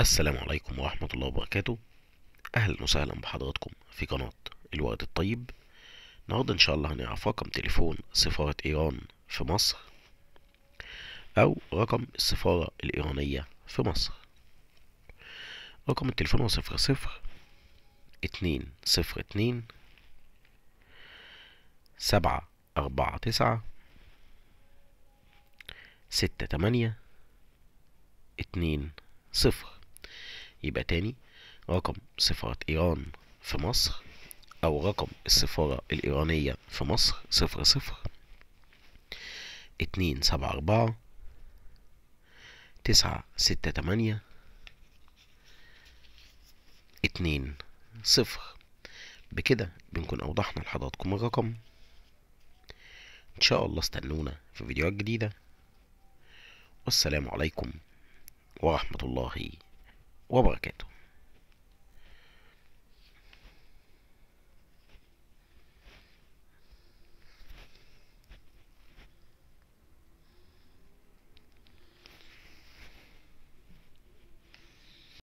السلام عليكم ورحمة الله وبركاته أهلا وسهلا بحضراتكم في قناة الوقت الطيب النهاردة إن شاء الله هنعرف رقم تليفون سفارة إيران في مصر أو رقم السفارة الإيرانية في مصر رقم التليفون هو صفر صفر اتنين صفر اتنين سبعة أربعة تسعة ستة تمانية اتنين صفر يبقى تاني رقم سفارة إيران في مصر أو رقم السفارة الإيرانية في مصر صفر صفر اتنين سبعة أربعة تسعة ستة تمانية اتنين صفر بكده بنكون أوضحنا لحضراتكم الرقم إن شاء الله استنونا في فيديوهات جديدة والسلام عليكم ورحمة الله وبركاته